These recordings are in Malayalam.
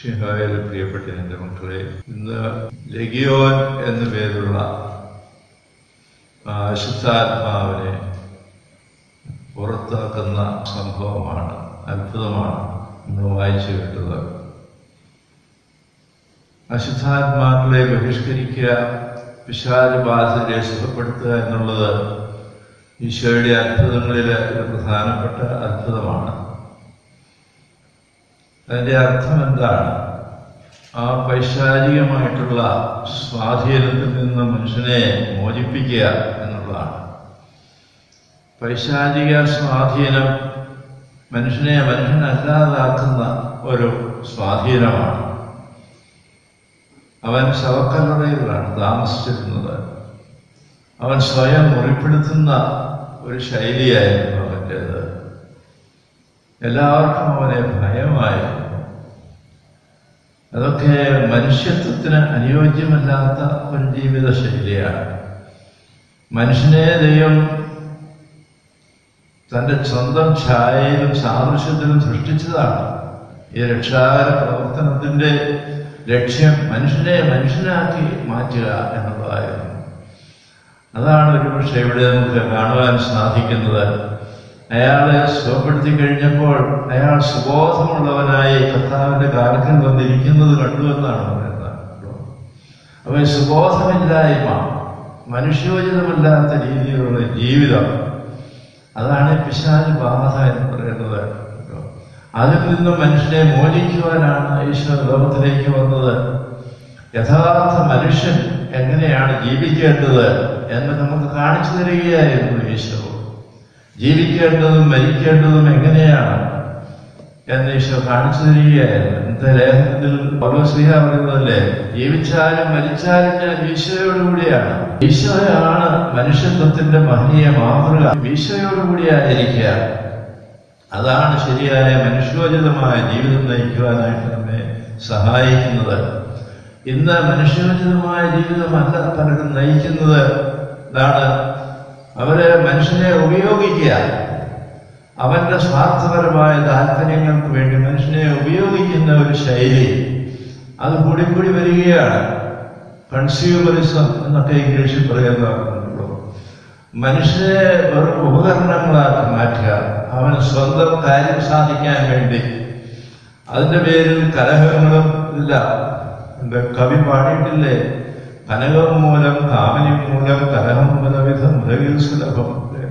ഷിഹായിൽ പ്രിയപ്പെട്ട എൻ്റെ മക്കളെ ഇന്ന് ലഗിയോൻ എന്നു പേരുള്ള ആ അശുദ്ധാത്മാവിനെ പുറത്താക്കുന്ന സംഭവമാണ് അത്ഭുതമാണ് നമ്മൾ വായിച്ചു കേട്ടത് അശുദ്ധാത്മാക്കളെ ബഹിഷ്കരിക്കുക പിശാചബാധരെ സുഖപ്പെടുത്തുക എന്നുള്ളത് ഈശോയുടെ അത്ഭുതങ്ങളിൽ ഒരു പ്രധാനപ്പെട്ട അത്ഭുതമാണ് അതിൻ്റെ അർത്ഥം എന്താണ് ആ പൈശാചികമായിട്ടുള്ള സ്വാധീനത്തിൽ നിന്ന് മനുഷ്യനെ മോചിപ്പിക്കുക എന്നുള്ളതാണ് പൈശാചിക സ്വാധീനം മനുഷ്യനെ മനുഷ്യനല്ലാതാക്കുന്ന ഒരു സ്വാധീനമാണ് അവൻ ശവക്കല്ലറയിലാണ് താമസിച്ചിരുന്നത് അവൻ സ്വയം മുറിപ്പെടുത്തുന്ന ഒരു ശൈലിയായിരുന്നു അവൻ്റേത് എല്ലാവർക്കും അവനെ ഭയമായിരുന്നു അതൊക്കെ മനുഷ്യത്വത്തിന് അനുയോജ്യമല്ലാത്ത ഒരു ജീവിത ശൈലിയാണ് മനുഷ്യനെ ദൈവം തൻ്റെ സ്വന്തം ഛായയിലും സാദൃശ്യത്തിലും സൃഷ്ടിച്ചതാണ് ഈ രക്ഷാകര പ്രവർത്തനത്തിൻ്റെ ലക്ഷ്യം മനുഷ്യനെ മനുഷ്യനാക്കി മാറ്റുക എന്നുള്ളതായിരുന്നു അതാണ് ഒരുപക്ഷെ ഇവിടെ നമുക്ക് കാണുവാൻ സാധിക്കുന്നത് അയാളെ സുഖപ്പെടുത്തി കഴിഞ്ഞപ്പോൾ അയാൾ സുബോധമുള്ളവനായി കർത്താവിന്റെ കാലത്തിൽ വന്നിരിക്കുന്നത് കണ്ടു എന്നാണ് പറയുന്നത് അപ്പൊ ഈ സുബോധമില്ലായ്മ മനുഷ്യോചിതമല്ലാത്ത രീതിയിലുള്ള ജീവിതം അതാണ് പിശാച് ബാധ എന്ന് പറയുന്നത് അതിൽ നിന്ന് മനുഷ്യനെ മോചിക്കുവാനാണ് ഈശ്വര ലോകത്തിലേക്ക് വന്നത് യഥാർത്ഥ മനുഷ്യൻ എങ്ങനെയാണ് ജീവിക്കേണ്ടത് എന്ന് നമുക്ക് കാണിച്ചു തരികയായിരുന്നു ഈശോ ജീവിക്കേണ്ടതും മരിക്കേണ്ടതും എങ്ങനെയാണ് എന്ന് ഈശോ കാണിച്ചു തരികയായിരുന്നു ഇന്നത്തെ ലേഖനത്തിൽ പൗലോസ്ലിഹ പറയുന്നതല്ലേ ജീവിച്ചാലും മരിച്ചാലും ഞാൻ ഈശോയോടുകൂടിയാണ് ഈശോയാണ് മനുഷ്യത്വത്തിന്റെ മഹനീയ മാതൃക ഈശോയോടുകൂടിയായിരിക്കുക അതാണ് ശരിയായ മനുഷ്യോചിതമായ ജീവിതം നയിക്കുവാനായിട്ട് നമ്മെ സഹായിക്കുന്നത് ഇന്ന് മനുഷ്യോചിതമായ ജീവിതമല്ല പലരും നയിക്കുന്നത് ഇതാണ് അവര് മനുഷ്യനെ ഉപയോഗിക്കുക അവന്റെ സ്വാർത്ഥപരമായ താല്പര്യങ്ങൾക്ക് വേണ്ടി മനുഷ്യനെ ഉപയോഗിക്കുന്ന ഒരു ശൈലി അത് കൂടി കൂടി വരികയാണ് കൺസ്യൂമറിസം എന്നൊക്കെ ഇംഗ്ലീഷിൽ പറയുന്നതാണല്ലോ മനുഷ്യനെ വെറും ഉപകരണങ്ങളാക്കി മാറ്റുക അവന് സ്വന്തം കാര്യം സാധിക്കാൻ വേണ്ടി അതിന്റെ പേരിൽ കലഹങ്ങളും ഇല്ല എന്താ കവി പാടിയിട്ടില്ലേ കനകം മൂലം കാമനി മൂലം കലഹം മൂലവിധം മുലകിൽ സുലഭം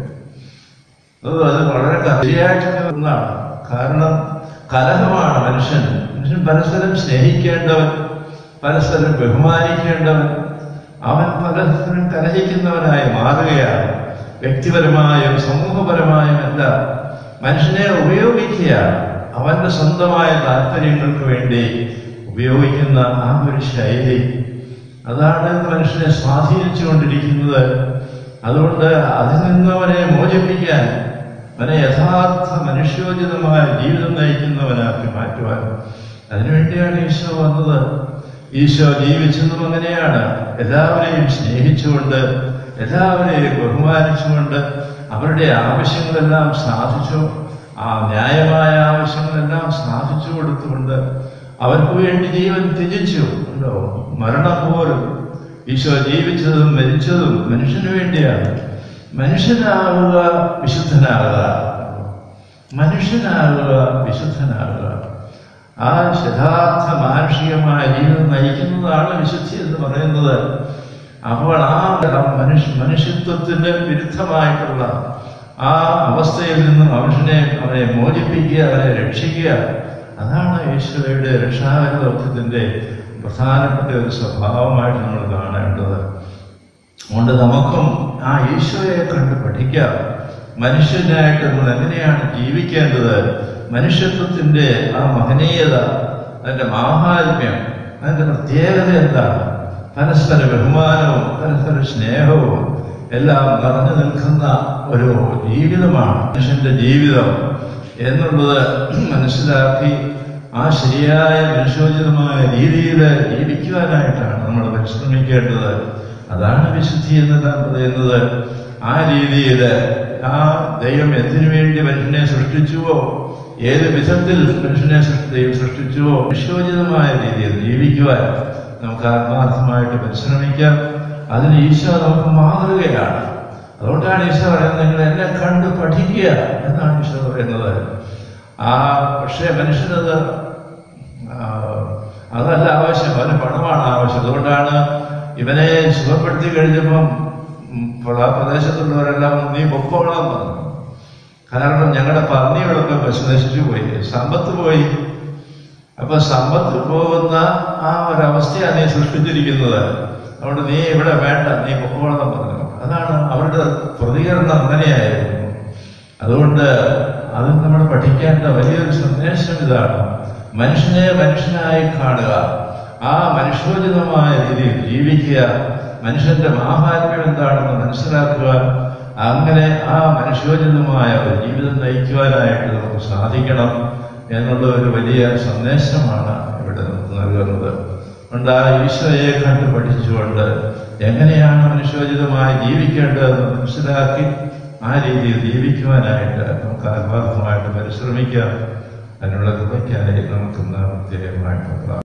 അത് അത് വളരെ ശരിയായിട്ടുള്ള ഒന്നാണ് കാരണം കലഹമാണ് മനുഷ്യൻ മനുഷ്യൻ പരസ്പരം സ്നേഹിക്കേണ്ടവൻ പരസ്പരം ബഹുമാനിക്കേണ്ടവൻ അവൻ പരസ്പരം കലഹിക്കുന്നവനായി മാറുകയാണ് വ്യക്തിപരമായും സമൂഹപരമായും അല്ല മനുഷ്യനെ ഉപയോഗിക്കുകയാണ് അവന്റെ സ്വന്തമായ താല്പര്യങ്ങൾക്ക് വേണ്ടി ഉപയോഗിക്കുന്ന ആ ഒരു ശൈലി അതാണ് മനുഷ്യനെ സ്വാധീനിച്ചുകൊണ്ടിരിക്കുന്നത് അതുകൊണ്ട് അതിൽ നിന്ന് അവനെ മോചിപ്പിക്കാൻ അവനെ യഥാർത്ഥ മനുഷ്യോചിതമായ ജീവിതം നയിക്കുന്നവനാക്കി മാറ്റുവാൻ അതിനുവേണ്ടിയാണ് ഈശോ വന്നത് ഈശോ ജീവിച്ചതും അങ്ങനെയാണ് എല്ലാവരെയും സ്നേഹിച്ചുകൊണ്ട് എല്ലാവരെയും ബഹുമാനിച്ചുകൊണ്ട് അവരുടെ ആവശ്യങ്ങളെല്ലാം സാധിച്ചു ആ ന്യായമായ ആവശ്യങ്ങളെല്ലാം സാധിച്ചു കൊടുത്തുകൊണ്ട് അവർക്ക് വേണ്ടി ജീവൻ ത്യജിച്ചു ഉണ്ടോ മരണം പോലും ഈശോ ജീവിച്ചതും മരിച്ചതും മനുഷ്യന് വേണ്ടിയാണ് മനുഷ്യനാകുക വിശുദ്ധനാകുക മനുഷ്യനാകുക വിശുദ്ധനാകുക ആ യഥാർത്ഥ മാനുഷികമായ ജീവിതം നയിക്കുന്നതാണ് വിശുദ്ധി എന്ന് പറയുന്നത് അപ്പോൾ ആ മനുഷ്യ മനുഷ്യത്വത്തിന് വിരുദ്ധമായിട്ടുള്ള ആ അവസ്ഥയിൽ നിന്നും മനുഷ്യനെ അവനെ മോചിപ്പിക്കുക അവനെ രക്ഷിക്കുക അതാണ് ഈശോയുടെ രക്ഷാകരദൗത്യത്തിൻ്റെ പ്രധാനപ്പെട്ട ഒരു സ്വഭാവമായിട്ട് നമ്മൾ കാണേണ്ടത് അതുകൊണ്ട് നമുക്കും ആ ഈശോയെ കണ്ട് പഠിക്കാം മനുഷ്യനായിട്ട് നമ്മൾ എങ്ങനെയാണ് ജീവിക്കേണ്ടത് മനുഷ്യത്വത്തിൻ്റെ ആ മഹനീയത അതിൻ്റെ മാഹാത്മ്യം അതിൻ്റെ പ്രത്യേകത എന്താണ് പരസ്പര ബഹുമാനവും പരസ്പര സ്നേഹവും എല്ലാം നിറഞ്ഞു നിൽക്കുന്ന ഒരു ജീവിതമാണ് മനുഷ്യന്റെ ജീവിതം എന്നുള്ളത് മനസ്സിലാക്കി ആ ശരിയായ മനുഷ്യോചിതമായ രീതിയിൽ ജീവിക്കുവാനായിട്ടാണ് നമ്മൾ പരിശ്രമിക്കേണ്ടത് അതാണ് വിശുദ്ധി എന്നെല്ലാം പറയുന്നത് ആ രീതിയിൽ ആ ദൈവം എന്തിനു വേണ്ടി മനുഷ്യനെ സൃഷ്ടിച്ചുവോ ഏത് വിധത്തിൽ മനുഷ്യനെ സൃഷ്ടി- ദൈവം സൃഷ്ടിച്ചുവോ വിശ്വോചിതമായ രീതിയിൽ ജീവിക്കുവാൻ നമുക്ക് ആത്മാർത്ഥമായിട്ട് പരിശ്രമിക്കാം അതിന് ഈശോ നമുക്ക് മാതൃകയാണ് അതുകൊണ്ടാണ് ഈശോ പറയുന്നത് നിങ്ങൾ എന്നെ കണ്ട് പഠിക്കുക എന്നാണ് ഈശോ പറയുന്നത് ആ പക്ഷേ മനുഷ്യനത് ആ, അതല്ല ആവശ്യം അവന് പണമാണ് ആവശ്യം അതുകൊണ്ടാണ് ഇവനെ സുഖപ്പെടുത്തി കഴിഞ്ഞപ്പം ഉം, ആ പ്രദേശത്തുള്ളവരെല്ലാം നീ പൊക്കോളാൻ പറഞ്ഞു കാരണം ഞങ്ങളുടെ പന്നികളൊക്കെ പശു നശിച്ചു പോയി സമ്പത്ത് പോയി അപ്പൊ സമ്പത്ത് പോകുന്ന ആ ഒരവസ്ഥയാണ് നീ സൃഷ്ടിച്ചിരിക്കുന്നത് അതുകൊണ്ട് നീ ഇവിടെ വേണ്ട നീ പൊക്കോളാൻ പറഞ്ഞു അതാണ് അവരുടെ പ്രതികരണം അങ്ങനെയായിരുന്നു അതുകൊണ്ട് അത് നമ്മൾ പഠിക്കേണ്ട വലിയൊരു സന്ദേശം ഇതാണ് മനുഷ്യനെ മനുഷ്യനായി കാണുക ആ മനുഷ്യോചിതമായ രീതിയിൽ ജീവിക്കുക മനുഷ്യന്റെ മാഹാത്മ്യം എന്താണെന്ന് മനസ്സിലാക്കുക അങ്ങനെ ആ മനുഷ്യോചിതമായ ഒരു ജീവിതം നയിക്കുവാനായിട്ട് നമുക്ക് സാധിക്കണം എന്നുള്ള ഒരു വലിയ സന്ദേശമാണ് ഇവിടെ നമുക്ക് നൽകുന്നത് അതുകൊണ്ട് ആ ഈശോയെ കണ്ട് പഠിച്ചുകൊണ്ട് എങ്ങനെയാണ് മനുഷ്യോചിതമായി ജീവിക്കേണ്ടതെന്ന് മനസ്സിലാക്കി ആ രീതിയിൽ ജീവിക്കുവാനായിട്ട് നമുക്ക് ആത്മാർത്ഥമായിട്ട് പരിശ്രമിക്കാം അതിനുള്ള കൃപയ്ക്കായി നമുക്ക് പ്രത്യേകമായിട്ട്